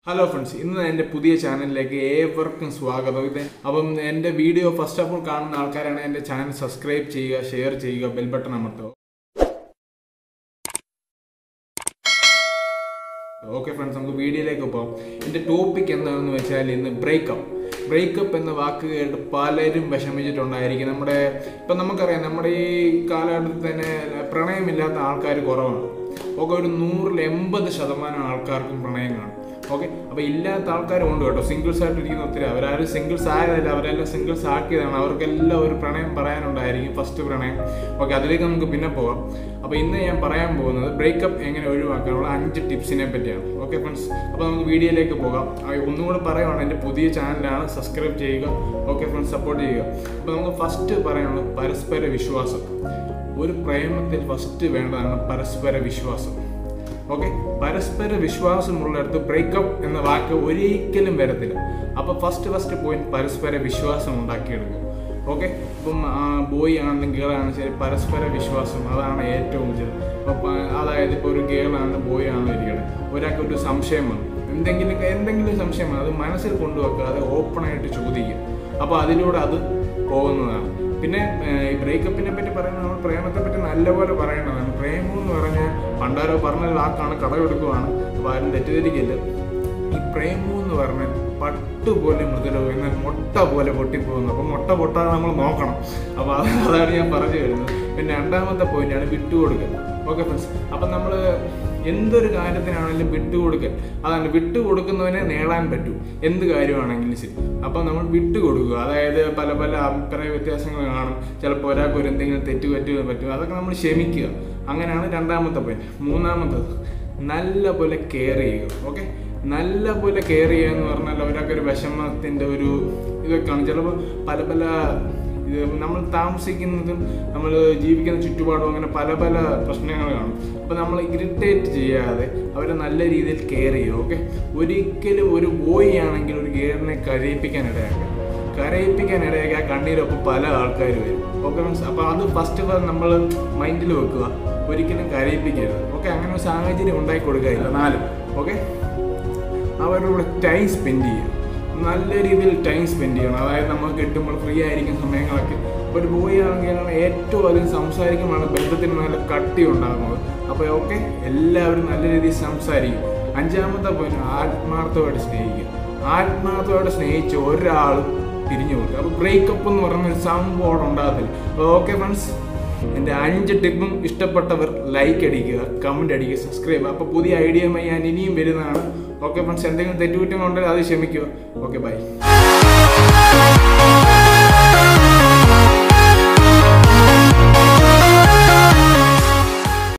hello friends ഇന്ന് എൻ്റെ പുതിയ ചാനലിലേക്ക് ഏവർക്കും സ്വാഗതം ഇത് അപ്പം എൻ്റെ വീഡിയോ ഫസ്റ്റ് ഓഫ് ഓൾ കാണുന്ന ആൾക്കാരാണ് എൻ്റെ ചാനൽ സബ്സ്ക്രൈബ് ചെയ്യുക ഷെയർ ചെയ്യുക ബെൽ ബട്ടൺ അമർത്തുക ഓക്കെ ഫ്രണ്ട്സ് നമുക്ക് വീഡിയോയിലേക്ക് പോകാം എൻ്റെ ടോപ്പിക് എന്താണെന്ന് വെച്ചാൽ ഇന്ന് ബ്രേക്കപ്പ് ബ്രേക്കപ്പ് എന്ന വാക്ക് കേട്ട് പലരും വിഷമിച്ചിട്ടുണ്ടായിരിക്കും നമ്മുടെ ഇപ്പം നമുക്കറിയാം നമ്മുടെ ഈ കാലഘട്ടത്തിൽ തന്നെ പ്രണയമില്ലാത്ത ആൾക്കാർ കുറവാണ് ഒക്കെ ഒരു നൂറിൽ എൺപത് ശതമാനം ആൾക്കാർക്കും പ്രണയം കാണും ഓക്കെ അപ്പോൾ ഇല്ലാത്ത ആൾക്കാരും ഉണ്ട് കേട്ടോ സിംഗിൾസ് ആയിട്ട് ഇരിക്കുന്ന ഒത്തിരി അവരാരും സിംഗിൾസ് ആയതല്ല അവരെല്ലാം സിംഗിൾസ് ആക്കിയതാണ് അവർക്കെല്ലാം ഒരു പ്രണയം പറയാനുണ്ടായിരിക്കും ഫസ്റ്റ് പ്രണയം ഓക്കെ അതിലേക്ക് നമുക്ക് പിന്നെ പോകാം അപ്പോൾ ഇന്ന് ഞാൻ പറയാൻ പോകുന്നത് ബ്രേക്കപ്പ് എങ്ങനെ ഒഴിവാക്കാനുള്ള അഞ്ച് ടിപ്സിനെ പറ്റിയാണ് ഓക്കെ ഫ്രണ്ട്സ് അപ്പോൾ നമുക്ക് വീഡിയോയിലേക്ക് പോകാം ആ, ഒന്നുകൂടെ പറയുവാണ് എൻ്റെ പുതിയ ചാനലാണ് സബ്സ്ക്രൈബ് ചെയ്യുക ഓക്കെ ഫ്രണ്ട്സ് സപ്പോർട്ട് ചെയ്യുക അപ്പോൾ നമുക്ക് ഫസ്റ്റ് പറയാനുള്ളത് പരസ്പര വിശ്വാസം ഒരു പ്രേമത്തിൽ ഫസ്റ്റ് വേണ്ടതാണ് പരസ്പര വിശ്വാസം ഓക്കെ പരസ്പര വിശ്വാസമുള്ളിടത്ത് ബ്രേക്കപ്പ് എന്ന വാക്ക് ഒരിക്കലും വരത്തില്ല അപ്പോൾ ഫസ്റ്റ് ഫസ്റ്റ് പോയിന്റ് പരസ്പര വിശ്വാസം ഉണ്ടാക്കിയെടുക്കുക ഓക്കെ ഇപ്പം ബോയ് ആണെങ്കിലും ഗേൾ ആണെങ്കിലും ശരി പരസ്പര വിശ്വാസം അതാണ് ഏറ്റവും വലുത് അപ്പോൾ അതായത് ഇപ്പോൾ ഒരു ഗേൾ ആണ് ബോയ് ആണെന്ന് ഇരിക്കട്ടെ ഒരാൾക്ക് ഒരു സംശയം വന്നു എന്തെങ്കിലും എന്തെങ്കിലും സംശയം വന്നു അത് മനസ്സിൽ കൊണ്ടുവെക്കുക അത് ഓപ്പണായിട്ട് ചോദിക്കുക അപ്പോൾ അതിലൂടെ അത് പോകുന്നതാണ് പിന്നെ ഏഹ്, ഈ ബ്രേക്കപ്പിനെ പറ്റി പറയുന്നത് നമ്മൾ പ്രേമത്തെ പറ്റി നല്ലപോലെ പറയേണ്ടതാണ് പ്രേമം എന്ന് പറഞ്ഞാൽ പണ്ടാരോ പറഞ്ഞ വാക്കാണ് കടമെടുക്കുവാണ് അപ്പോൾ ആരും തെറ്റിദ്ധരിക്കില്ല ഈ പ്രേമം എന്ന് പറഞ്ഞാൽ പട്ടുപോലെ മൃദുലവും എന്നാൽ മുട്ട പോലെ പൊട്ടിപ്പോകുന്നു അപ്പോൾ മുട്ട പൊട്ടാതെ നമ്മൾ നോക്കണം അപ്പോൾ അത് അതാണ് ഞാൻ പറഞ്ഞു വരുന്നത് പിന്നെ രണ്ടാമത്തെ പോയിന്റാണ് വിട്ടുകൊടുക്കൽ ഓക്കെ ഫ്രണ്ട്സ് അപ്പം നമ്മൾ എന്തൊരു കാര്യത്തിനാണെങ്കിലും വിട്ടുകൊടുക്കൽ അതാണ് വിട്ടുകൊടുക്കുന്നവനെ നേടാൻ പറ്റൂ എന്ത് കാര്യമാണെങ്കിലും ശരി അപ്പം നമ്മൾ വിട്ടുകൊടുക്കുക അതായത് പല പല അഭിപ്രായ വ്യത്യാസങ്ങൾ കാണും ചിലപ്പോൾ ഒരാൾക്ക് ഒരു എന്തെങ്കിലും തെറ്റ് പറ്റുക പറ്റും അതൊക്കെ നമ്മൾ ക്ഷമിക്കുക അങ്ങനെയാണ് രണ്ടാമത്തെ പോയിന്റ് മൂന്നാമത്തത് നല്ല പോലെ കെയർ ചെയ്യുക ഓക്കെ നല്ല പോലെ കെയർ ചെയ്യുക എന്ന് പറഞ്ഞാൽ ഒരാൾക്ക് ഒരു വിഷമത്തിൻ്റെ ഒരു ഇതൊക്കെയാണ് ചിലപ്പോൾ പല പല ഇത് നമ്മൾ താമസിക്കുന്നതും നമ്മൾ ജീവിക്കുന്ന ചുറ്റുപാടും അങ്ങനെ പല പല പ്രശ്നങ്ങൾ കാണും അപ്പോൾ നമ്മൾ ഇറിറ്റേറ്റ് ചെയ്യാതെ അവരെ നല്ല രീതിയിൽ കെയർ ചെയ്യുക ഓക്കെ ഒരിക്കലും ഒരു ബോയ് ആണെങ്കിൽ ഒരു ഗേറിനെ കരയിപ്പിക്കാൻ ഇടയാക്കുക കരയിപ്പിക്കാൻ ഇടയാക്കുക കണ്ണീരൊപ്പം പല ആൾക്കാർ വരും ഓക്കെ മീൻസ് അപ്പോൾ അത് ഫസ്റ്റ് നമ്മൾ മൈൻഡിൽ വെക്കുക ഒരിക്കലും കരയിപ്പിക്കരുത് ഓക്കെ അങ്ങനെ ഒരു സാഹചര്യം ഉണ്ടാക്കി കൊടുക്കുക നാലും ഓക്കെ അവരുടെ കൂടെ ടൈം സ്പെൻഡ് ചെയ്യുക നല്ല രീതിയിൽ ടൈം സ്പെൻഡ് ചെയ്യണം അതായത് നമുക്ക് കിട്ടുമ്പോൾ ഫ്രീ ആയിരിക്കുന്ന സമയങ്ങളൊക്കെ ഒരു ബോയ് ആണെങ്കിലാണ് ഏറ്റവും അധികം സംസാരിക്കുമ്പോഴാണ് ബന്ധത്തിന് നല്ല കട്ടി ഉണ്ടാകുന്നത് അപ്പോൾ ഓക്കെ എല്ലാവരും നല്ല രീതിയിൽ സംസാരിക്കും അഞ്ചാമത്തെ പോയിന്റ് ആത്മാർത്ഥമായിട്ട് സ്നേഹിക്കുക ആത്മാർത്ഥമായിട്ട് സ്നേഹിച്ച ഒരാളും പിരിഞ്ഞു കൊടുക്കുക അപ്പോൾ ബ്രേക്കപ്പ് എന്ന് പറയുന്ന ഒരു സംഭവം അവിടെ ഉണ്ടാകത്തില്ല അപ്പോൾ ഓക്കെ ഫ്രണ്ട്സ് എൻ്റെ അഞ്ച് ടിപ്പും ഇഷ്ടപ്പെട്ടവർ ലൈക്ക് അടിക്കുക കമൻറ്റ് അടിക്കുക സബ്സ്ക്രൈബ് അപ്പോൾ പുതിയ ഐഡിയയുമായി ഞാൻ ഇനിയും വരുന്നതാണ് ഓക്കെ ഫ്രണ്ട്സ് എന്തെങ്കിലും തെറ്റുകുറ്റങ്ങളുണ്ടെങ്കിൽ അത് ക്ഷമിക്കുക ഓക്കെ ബൈ